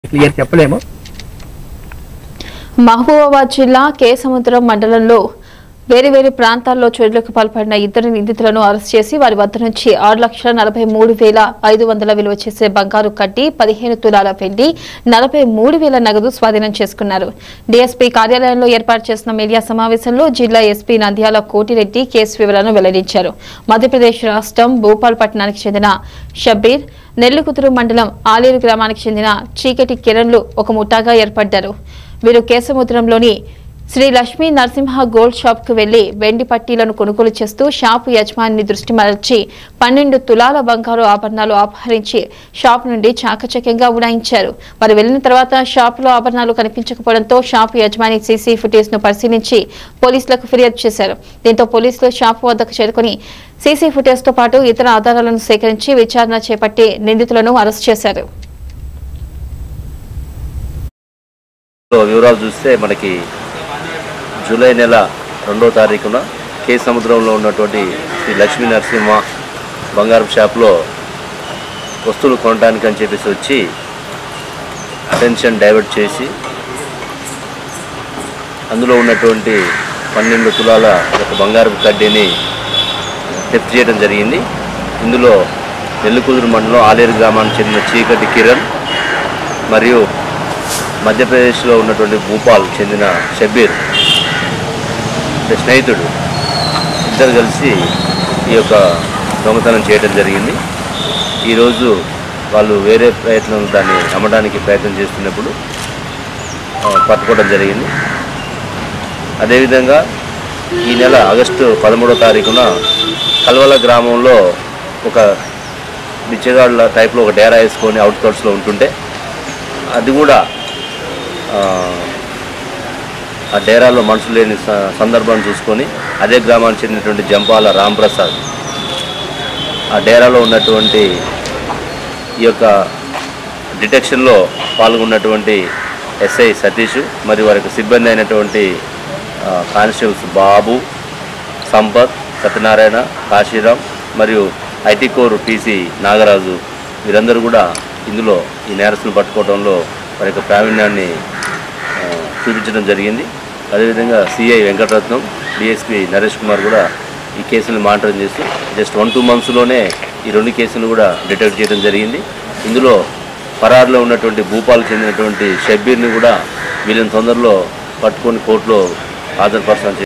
clear చెప్పలేము మహబూబాబాద్ జిల్లా కేసముద్రం మండలంలో వేరు వేరు ప్రాంతాల్లో చోరీలకు పాల్పడిన ఇద్దరు నిందితులను అరెస్ట్ చేసి వారి వద్ద నుంచి ఆరు లక్షల నలభై మూడు వేల ఐదు వందల విలువ చేసే బంగారు కట్టి పదిహేను తులాల వెండి నలభై మూడు వేల నగదు స్వాధీనం చేసుకున్నారు డీఎస్పీ కార్యాలయంలో ఏర్పాటు చేసిన మీడియా సమావేశంలో జిల్లా ఎస్పీ నంద్యాల కోటిరెడ్డి కేసు వివరాలను వెల్లడించారు మధ్యప్రదేశ్ రాష్ట్రం భూపాల్ పట్టణానికి చెందిన షబ్బీర్ నెల్లికుతురు మండలం ఆలేరు గ్రామానికి చెందిన చీకటి కిరణ్లు ఒక ముఠాగా ఏర్పడ్డారు వీరు కేసముద్రంలోని శ్రీ లక్ష్మీ నరసింహ గోల్డ్ షాప్ కు వెళ్లి వెండి పట్టీలను కొనుగోలు చేస్తూ షాపు యజమాని దృష్టి మరల్చి పన్నెండు తులాల బంగారు ఆభరణాలు అపహరించి షాప్ నుండి చాకచక్యంగా ఉడాయించారు వారు వెళ్లిన తర్వాత షాపులో ఆభరణాలు కనిపించకపోవడంతో షాపు యజమాని సీసీ ఫుటేజ్ ను పరిశీలించి పోలీసులకు ఫిర్యాదు చేశారు దీంతో పోలీసులు షాపు వద్దకు చేరుకుని సీసీ ఫుటేజ్ తో పాటు ఇతర ఆధారాలను సేకరించి విచారణ చేపట్టి నిందితులను అరెస్ట్ చేశారు సో వివరాలు చూస్తే మనకి జూలై నెల రెండో తారీఖున కే సముద్రంలో ఉన్నటువంటి శ్రీ లక్ష్మీ నరసింహ బంగారం షాప్లో వస్తువులు కొనడానికి అని చెప్పేసి వచ్చి అటెన్షన్ డైవర్ట్ చేసి అందులో ఉన్నటువంటి పన్నెండు తులాల ఒక బంగారపు కడ్డీని థెఫ్ట్ చేయడం జరిగింది ఇందులో నెల్లికుదురు మండలం ఆలేరు గ్రామానికి చెందిన చీకటి కిరణ్ మరియు మధ్యప్రదేశ్లో ఉన్నటువంటి భూపాల్ చెందిన షబీర్ అంటే స్నేహితుడు ఇద్దరు కలిసి ఈ యొక్క దొంగతనం చేయడం జరిగింది ఈరోజు వాళ్ళు వేరే ప్రయత్నం దాన్ని అమ్మడానికి ప్రయత్నం చేస్తున్నప్పుడు ఆ, పట్టుకోవడం జరిగింది అదేవిధంగా ఈ నెల ఆగస్టు పదమూడో తారీఖున కల్వల గ్రామంలో ఒక బిచ్చగాళ్ళ టైప్లో ఒక డేరా వేసుకొని అవుట్కట్స్లో ఉంటుంటే అది కూడా ఆ, ఆ డేరాలో మనుషులు లేని స- సందర్భాన్ని చూసుకొని అదే గ్రామానికి చెందినటువంటి జంపాల రాంప్రసాద్ ఆ డేరాలో ఉన్నటువంటి ఈ యొక్క డిటెక్షన్లో పాల్గొన్నటువంటి ఎస్ఐ సతీష్ మరియు వారి యొక్క సిబ్బంది అయినటువంటి ఆ, కానిస్టేబుల్స్ బాబు సంపత్ సత్యనారాయణ కాశీరామ్ మరియు ఐటీ కోర్ టీసీ నాగరాజు వీరందరూ కూడా ఇందులో ఈ నేరస్తులు పట్టుకోవడంలో వారి యొక్క ప్రావీణ్యాన్ని ఆ, చూపించడం జరిగింది అదేవిధంగా సిఐ వెంకటరత్నం డిఎస్పి నరేష్ కుమార్ కూడా ఈ కేసులను మానిటరింగ్ చేస్తూ జస్ట్ వన్ టూ మంత్స్లోనే ఈ రెండు కేసులు కూడా డిటెక్ట్ చేయడం జరిగింది ఇందులో పరారులో ఉన్నటువంటి భూపాలకు చెందినటువంటి షబ్బీర్ని కూడా వీళ్ళని తొందరలో పట్టుకొని కోర్టులో హాజరుపరచడం